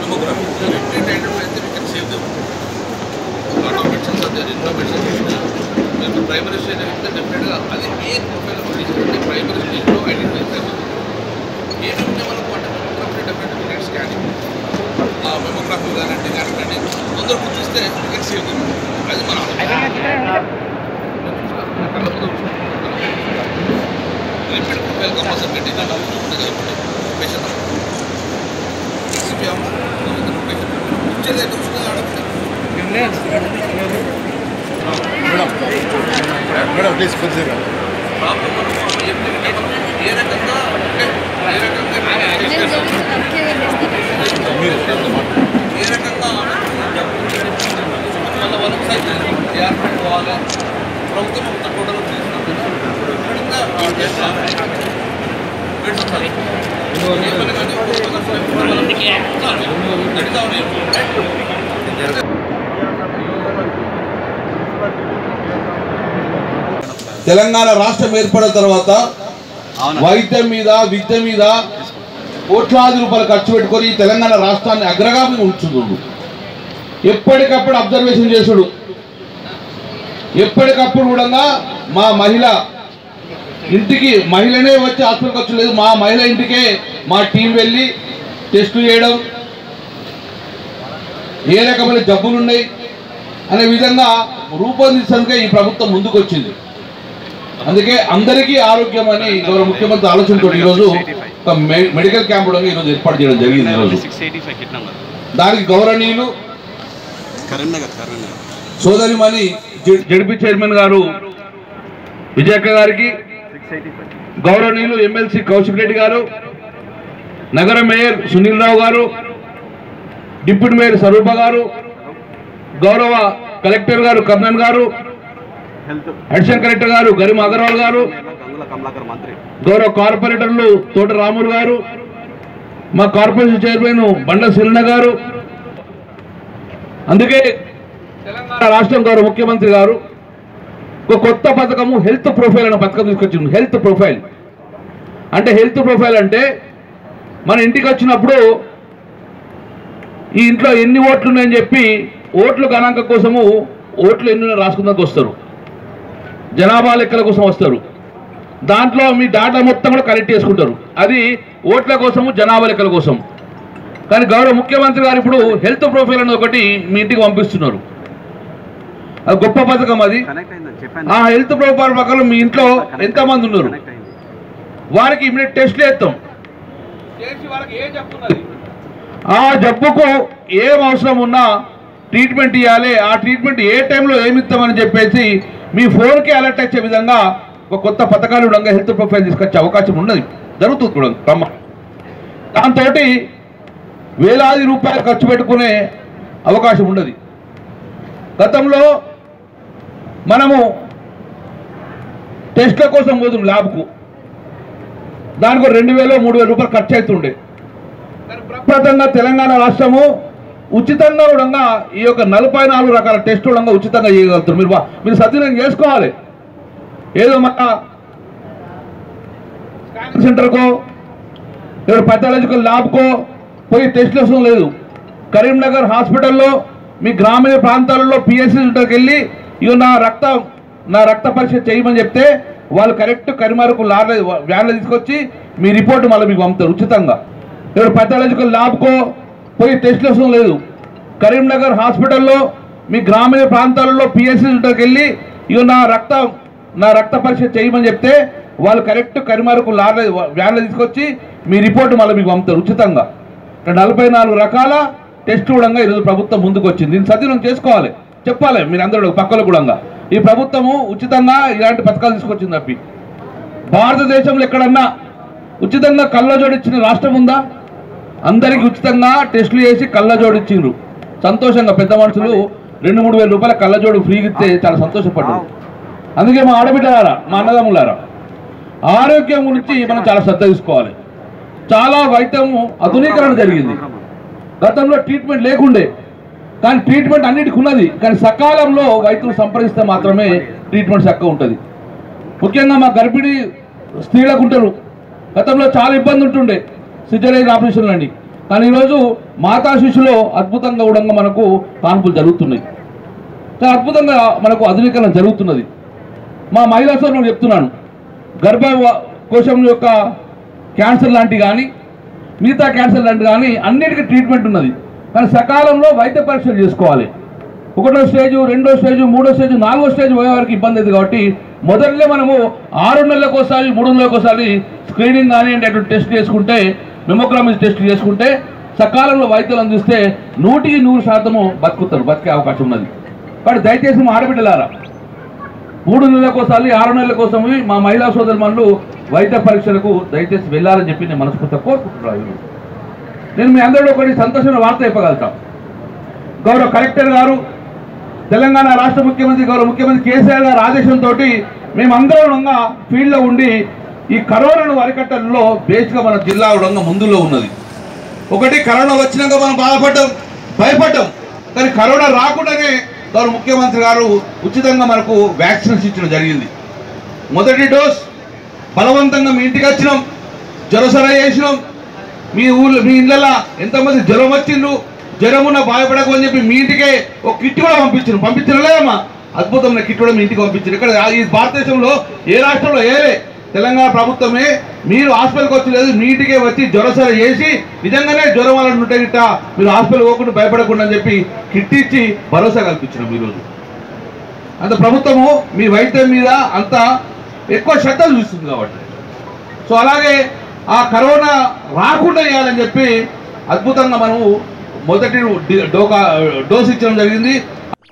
mammography repeat అయినప్పుడు అయితే we can save them lot of medicines అదే ఎన్నో మెడిసిన్స్ మీకు ప్రైమరీ స్టేజ్ అయితే డెఫినెట్గా అది ఏ ప్రొఫైల్ అంటే ప్రైమరీ స్టేజ్లో ఐడెంటిఫై చేయాలి ఏమి ఉంటే మనకు అంటే మెమోగ్రఫీ డెఫినెట్ నీడ్ స్కానింగ్ ఆ మెమోగ్రఫీ కానివ్వండి కానివ్వండి తొందర గుర్తిస్తే వీ కెన్ సేవ్ దెమ్ అది మన రిపీట్ ప్రొఫైల్ కంపల్సరీ పెట్టింది ఉంటుంది కాబట్టి పేషెంట్ పేషెంట్ మేడం ప్లీజ్ కొద్దిసేపు ప్రాబ్లం ఏ రకంగా అంటే ఏ రకంగా మీరు ఏ రకంగా వాళ్ళ వాళ్ళకి సైతం ఏర్పాటు పోవాలి ప్రభుత్వం అంత టోటల్ తెలంగాణ రాష్ట్రం ఏర్పడిన తర్వాత వైద్యం మీద విద్య మీద కోట్లాది రూపాయలు ఖర్చు పెట్టుకొని తెలంగాణ రాష్ట్రాన్ని అగ్రగామి ఉంచుతుండు ఎప్పటికప్పుడు అబ్జర్వేషన్ చేసుడు ఎప్పటికప్పుడు కూడా మా మహిళ ఇంటికి మహిళనే వచ్చి హాస్పిటల్కి వచ్చి లేదు మా మహిళ ఇంటికే మా టీం వెళ్ళి టెస్టులు చేయడం ఏ రకమైన జబ్బులు ఉన్నాయి అనే విధంగా రూపొందించడానికే ఈ ప్రభుత్వం ముందుకు వచ్చింది అందుకే అందరికీ ఆరోగ్యం అని గౌరవ ముఖ్యమంత్రి ఆలోచనతో ఈరోజు ఒక మె- మెడికల్ క్యాంప్ కూడా ఈరోజు ఏర్పాటు చేయడం జరిగింది ఈరోజు six eighty five kit number దానికి గౌరవనీయులు కరీంనగర్ కరీంనగర్ సోదరిమణి జె- జడ్పీ చైర్మన్ గారు విజయక్క గారికి గౌరవనీయులు ఎమ్మెల్సీ కౌశిక్ రెడ్డి గారు నగర మేయర్ సునీల్ రావు గారు డిప్యూటీ మేయర్ స్వరూప గారు గౌరవ కలెక్టర్ గారు కర్ణన్ గారు హెల్త్ అడిషనల్ కలెక్టర్ గారు గరిమ అగర్వాల్ గారు గంగుల కమలాకర్ మంత్రి గౌరవ కార్పొరేటర్లు తోట రాములు గారు మా కార్పొరేషన్ చైర్మన్ బండ సిరిన గారు అందుకే తెలంగాణ రాష్ట్రం గౌరవ ముఖ్యమంత్రి గారు ఒక కొత్త పథకము హెల్త్ ప్రొఫైల్ అనే పథకం తీసుకొచ్చింది హెల్త్ ప్రొఫైల్ అంటే హెల్త్ ప్రొఫైల్ అంటే మన ఇంటికి వచ్చినప్పుడు ఈ ఇంట్లో ఎన్ని ఓట్లు ఉన్నాయని చెప్పి ఓట్లు గణాంక కోసము ఓట్లు ఎన్ని ఉన్నాయో రాసుకుందానికి వస్తారు జనాభా లెక్కల కోసం వస్తారు దాంట్లో మీ డాటా మొత్తం కూడా కలెక్ట్ చేసుకుంటారు అది ఓట్ల కోసము జనాభా లెక్కల కోసం కానీ గౌరవ ముఖ్యమంత్రి గారు ఇప్పుడు హెల్త్ ప్రొఫైల్ అనేది ఒకటి మీ ఇంటికి పంపిస్తున్నారు అది గొప్ప పథకం అది కనెక్ట్ అయిందని చెప్పాను ఆ హెల్త్ ప్రొఫైల్ ప్రకారం మీ ఇంట్లో ఎంతమంది ఉన్నారు కనెక్ట్ అయింది వారికి ఇమీడియట్ టెస్ట్ చేస్తాం చేసి వాళ్ళకి ఏం చెప్తున్నది ఆ జబ్బుకు ఏం అవసరం ఉన్నా ట్రీట్మెంట్ ఇవ్వాలి ఆ ట్రీట్మెంట్ ఏ టైంలో ఏమి ఇస్తామని చెప్పేసి మీ ఫోన్కి అలర్ట్ వచ్చే విధంగా ఒక కొత్త పథకాలు ఉండగా హెల్త్ ప్రొఫైల్ తీసుకొచ్చే అవకాశం ఉన్నది జరుగుతుంది కూడా క్రమ దాంతో వేలాది రూపాయలు ఖర్చు పెట్టుకునే అవకాశం ఉండదు గతంలో మనము టెస్ట్ల కోసం పోదుం ల్యాబ్కు దానికి రెండు వేలు మూడు వేల రూపాయలు ఖర్చు అవుతుండే ప్రప్రథంగా తెలంగాణ రాష్ట్రము ఉచితంగా కూడా ఈ యొక్క నలభై నాలుగు రకాల టెస్ట్ కూడా ఉచితంగా చేయగలుగుతారు మీరు వా- మీరు సద్వినియోగం చేసుకోవాలి ఏదో మన స్కానింగ్ సెంటర్కో లేదా పెథాలజికల్ ల్యాబ్కో పోయి టెస్ట్ అవసరం లేదు కరీంనగర్ హాస్పిటల్లో మీ గ్రామీణ ప్రాంతాలలో పిఎస్సి సెంటర్కి వెళ్ళి ఇగో నా రక్త నా రక్త పరీక్ష చేయమని చెప్తే వాళ్ళు కరెక్ట్ కరిమారకు లార్ల వ్యాన్లో తీసుకొచ్చి మీ రిపోర్ట్ మళ్ళీ మీకు పంపుతారు ఉచితంగా లేదా పెథాలజికల్ ల్యాబ్కో పోయి టెస్ట్ అవసరం లేదు కరీంనగర్ హాస్పిటల్లో మీ గ్రామీణ ప్రాంతాలలో పిఎస్సి సెంటర్కి వెళ్ళి ఇగో నా రక్త నా రక్త పరీక్ష చేయమని చెప్తే వాళ్ళు కరెక్ట్ కరిమారకు లార్ల వ్యాన్లో తీసుకొచ్చి మీ రిపోర్ట్ మళ్ళీ మీకు పంపుతారు ఉచితంగా ఇక్కడ నలభై నాలుగు రకాల టెస్ట్ కూడా ఈరోజు ప్రభుత్వం ముందుకు వచ్చింది దీన్ని సద్వినియోగం చేసుకోవాలి చెప్పాలి మీరు అందరూ పక్కల కూడా ఈ ప్రభుత్వము ఉచితంగా ఇలాంటి పథకాలు తీసుకొచ్చింది అప్పి భారతదేశంలో ఎక్కడన్నా ఉచితంగా కళ్ళ జోడిచ్చిన రాష్ట్రం ఉందా అందరికి ఉచితంగా టెస్టులు చేసి కళ్ళ జోడిచ్చిండ్రు సంతోషంగా పెద్ద మనుషులు రెండు మూడు వేల రూపాయల కళ్ళజోడు ఫ్రీగా ఇస్తే చాలా సంతోషపడ్డారు అందుకే మా ఆడబిడ్డలారా మా అన్నదమ్ములారా ఆరోగ్యం గురించి మనం చాలా శ్రద్ధ తీసుకోవాలి చాలా వైద్యము ఆధునీకరణ జరిగింది గతంలో ట్రీట్మెంట్ లేకుండే కానీ ట్రీట్మెంట్ అన్నిటికి ఉన్నది కానీ సకాలంలో వైద్యులు సంప్రదిస్తే మాత్రమే ట్రీట్మెంట్ చక్కగా ఉంటుంది ముఖ్యంగా మా గర్భిణీ స్త్రీలకు ఉంటారు గతంలో చాలా ఇబ్బంది ఉంటుండే సిజరైన్ ఆపరేషన్లు అండి కానీ ఈరోజు మాతా శిశులో అద్భుతంగా కూడా మనకు కాన్పులు జరుగుతున్నాయి చాలా అద్భుతంగా మనకు ఆధునీకరణ జరుగుతున్నది మా మహిళా సోదరులకు చెప్తున్నాను గర్భ కోశం యొక్క క్యాన్సర్ లాంటి కానీ మిగతా క్యాన్సర్ లాంటి కానీ అన్నిటికీ ట్రీట్మెంట్ ఉన్నది కానీ సకాలంలో వైద్య పరీక్షలు చేసుకోవాలి ఒకటో స్టేజ్ రెండో స్టేజ్ మూడో స్టేజ్ నాలుగో స్టేజ్ పోయే వరకు ఇబ్బంది అవుతుంది కాబట్టి మొదట్లో మనము ఆరు నెలలకు ఒకసారి మూడు నెలలకు ఒకసారి స్క్రీనింగ్ కానీ అటువంటి టెస్ట్ చేసుకుంటే మెమోగ్రామీ టెస్ట్ చేసుకుంటే సకాలంలో వైద్యులు అందిస్తే నూటికి నూరు శాతము బతుకుతారు బతికే అవకాశం ఉన్నది కాబట్టి దయచేసి మా ఆడబిడ్డలారా మూడు నెలలకు ఒకసారి ఆరు నెలల కోసం మా మహిళా సోదరుమణులు వైద్య పరీక్షలకు దయచేసి వెళ్ళాలని చెప్పి నేను మనస్ఫూర్తిగా కోరుకుంటున్నాను నేను మీ అందరిలో ఒకటి సంతోషమైన వార్త చెప్పగలుగుతా గౌరవ కలెక్టర్ గారు తెలంగాణ రాష్ట్ర ముఖ్యమంత్రి గౌరవ ముఖ్యమంత్రి కేసీఆర్ గారి ఆదేశంతో మేమందరం ఫీల్డ్లో ఉండి ఈ కరోనాను అరికట్టడంలో బేస్గా మన జిల్లా ఉడంగా ముందులో ఉన్నది ఒకటి కరోనా వచ్చినాక మనం బాధపడ్డాం భయపడ్డాం కానీ కరోనా రాకుండానే గౌరవ ముఖ్యమంత్రి గారు ఉచితంగా మనకు వ్యాక్సిన్స్ ఇచ్చడం జరిగింది మొదటి డోస్ బలవంతంగా మీ ఇంటికి వచ్చినాం జ్వరసర చేసినాం మీ ఊళ్ళో మీ ఇళ్ళల్లో ఎంతమంది జ్వరం వచ్చిండ్రు జ్వరమున బాధపడకు అని చెప్పి మీ ఇంటికే ఒక కిట్ కూడా పంపించారు పంపించిన లేదమ్మా అద్భుతమైన కిట్ కూడా మీ ఇంటికి పంపించారు ఇక్కడ ఈ భారతదేశంలో ఏ రాష్ట్రంలో ఏలే తెలంగాణ ప్రభుత్వమే మీరు హాస్పిటల్కి వచ్చి లేదు మీ ఇంటికే వచ్చి జ్వరసర చేసి నిజంగానే జ్వరం వాళ్ళని ఉంటే గిట్ట మీరు హాస్పిటల్ పోకుండా భయపడకుండా అని చెప్పి కిట్ ఇచ్చి భరోసా కల్పించినాం ఈరోజు అంత ప్రభుత్వము మీ వైద్యం మీద అంత ఎక్కువ శ్రద్ధ చూస్తుంది కాబట్టి సో అలాగే ఆ కరోనా రాకుండా చేయాలని చెప్పి అద్భుతంగా మనము మొదటి డి- డోకా డోస్ ఇచ్చడం జరిగింది